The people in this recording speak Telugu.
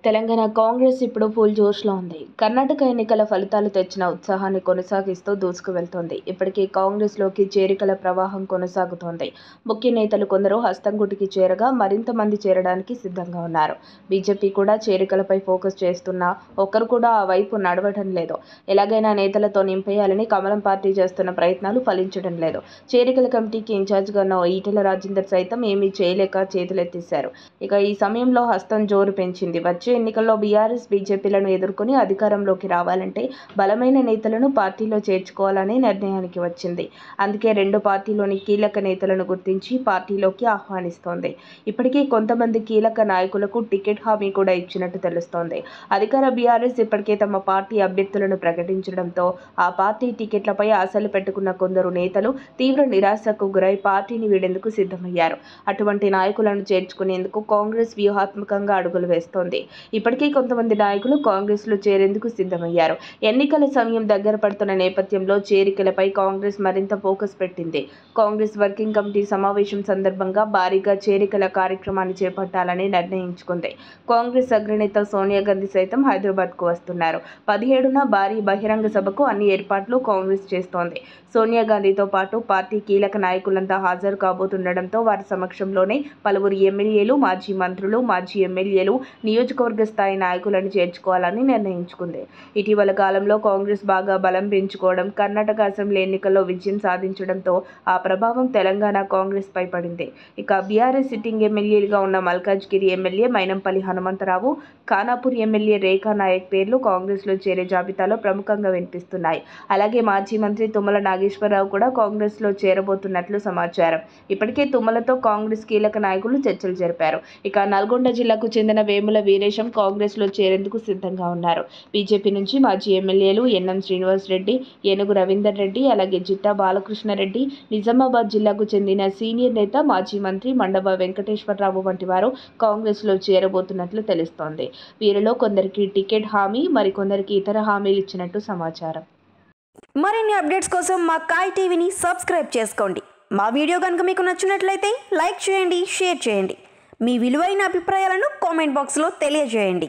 తెలంగాణ కాంగ్రెస్ ఇప్పుడు ఫుల్ జోష్లో ఉంది కర్ణాటక ఎన్నికల ఫలితాలు తెచ్చిన ఉత్సాహాన్ని కొనసాగిస్తూ దూసుకు వెళ్తోంది ఇప్పటికీ కాంగ్రెస్లోకి చేరికల ప్రవాహం కొనసాగుతోంది ముఖ్య నేతలు కొందరు హస్తంగుటికి చేరగా మరింత మంది చేరడానికి సిద్ధంగా ఉన్నారు బీజేపీ కూడా చేరికలపై ఫోకస్ చేస్తున్నా ఒక్కరు కూడా ఆ వైపు నడవడం లేదు ఎలాగైనా నేతలతో నింపేయాలని కమలం పార్టీ చేస్తున్న ప్రయత్నాలు ఫలించడం లేదు చేరికల కమిటీకి ఇన్ఛార్జిగా ఉన్న ఈటెల రాజేందర్ సైతం ఏమీ చేయలేక చేతులెత్తేశారు ఇక ఈ సమయంలో హస్తం జోరు పెంచింది వచ్చే ఎన్నికల్లో బీఆర్ఎస్ బీజేపీలను ఎదుర్కొని అధికారంలోకి రావాలంటే బలమైన నేతలను పార్టీలో చేర్చుకోవాలనే నిర్ణయానికి వచ్చింది అందుకే రెండు పార్టీలోని కీలక నేతలను గుర్తించి పార్టీలోకి ఆహ్వానిస్తోంది ఇప్పటికే కొంతమంది కీలక నాయకులకు టికెట్ హామీ కూడా ఇచ్చినట్టు తెలుస్తోంది అధికార బీఆర్ఎస్ ఇప్పటికే తమ పార్టీ అభ్యర్థులను ప్రకటించడంతో ఆ పార్టీ టికెట్లపై ఆశలు పెట్టుకున్న కొందరు నేతలు తీవ్ర నిరాశకు గురై పార్టీని వీడేందుకు సిద్ధమయ్యారు అటువంటి నాయకులను చేర్చుకునేందుకు కాంగ్రెస్ వ్యూహాత్మకంగా అడుగులు వేస్తోంది ఇప్పటికే కొంతమంది నాయకులు కాంగ్రెస్లో చేరేందుకు సిద్ధమయ్యారు ఎన్నికల సమయం దగ్గర పడుతున్న నేపథ్యంలో చేరికలపై కాంగ్రెస్ మరింత ఫోకస్ పెట్టింది కాంగ్రెస్ వర్కింగ్ కమిటీ సమావేశం సందర్భంగా భారీగా చేరికల కార్యక్రమాన్ని చేపట్టాలని నిర్ణయించుకుంది కాంగ్రెస్ అగ్రనేత సోనియా గాంధీ సైతం హైదరాబాద్కు వస్తున్నారు పదిహేడున భారీ బహిరంగ సభకు అన్ని ఏర్పాట్లు కాంగ్రెస్ చేస్తోంది సోనియా గాంధీతో పాటు పార్టీ కీలక నాయకులంతా హాజరు కాబోతుండటంతో వారి సమక్షంలోనే పలువురు ఎమ్మెల్యేలు మాజీ మంత్రులు మాజీ ఎమ్మెల్యేలు నియోజకవర్గ స్థాయి నాయకులను చేర్చుకోవాలని నిర్ణయించుకుంది ఇటీవల కాలంలో కాంగ్రెస్ బాగా బలం పెంచుకోవడం కర్ణాటక అసెంబ్లీ ఎన్నికల్లో విజయం సాధించడంతో ఆ ప్రభావం తెలంగాణ కాంగ్రెస్ పై పడింది ఇక బీఆర్ఎస్ సిట్టింగ్ ఎమ్మెల్యేలుగా ఉన్న మల్కాజ్గిరి ఎమ్మెల్యే మైనంపల్లి హనుమంతరావు ఖానాపూర్ ఎమ్మెల్యే రేఖా నాయక్ పేర్లు కాంగ్రెస్లో చేరే జాబితాలో ప్రముఖంగా వినిపిస్తున్నాయి అలాగే మాజీ మంత్రి తుమ్మల నాగేశ్వరరావు కూడా కాంగ్రెస్లో చేరబోతున్నట్లు సమాచారం ఇప్పటికే తుమ్మలతో కాంగ్రెస్ కీలక నాయకులు చర్చలు జరిపారు ఇక నల్గొండ జిల్లాకు చెందిన వేముల వీరేశం కాంగ్రెస్లో చేరేందుకు సిద్ధంగా ఉన్నారు బీజేపీ నుంచి మాజీ ఎమ్మెల్యేలు ఎన్ఎం శ్రీనివాస్ రెడ్డి ఏనుగు రవీందర్ రెడ్డి అలాగే జిట్టా బాలకృష్ణారెడ్డి నిజామాబాద్ జిల్లాకు చెందిన సీనియర్ నేత మాజీ మంత్రి మండవ వెంకటేశ్వరరావు వంటి వారు కాంగ్రెస్లో చేరబోతున్నట్లు తెలుస్తోంది వీరిలో కొందరికి టికెట్ హామీ మరికొందరికి ఇతర హామీలు ఇచ్చినట్టు సమాచారం మరిన్ని అప్డేట్స్ కోసం మా కాయ్ టీవీని సబ్స్క్రైబ్ చేసుకోండి మా వీడియో కనుక మీకు నచ్చినట్లయితే లైక్ చేయండి షేర్ చేయండి మీ విలువైన అభిప్రాయాలను కామెంట్ బాక్స్లో తెలియజేయండి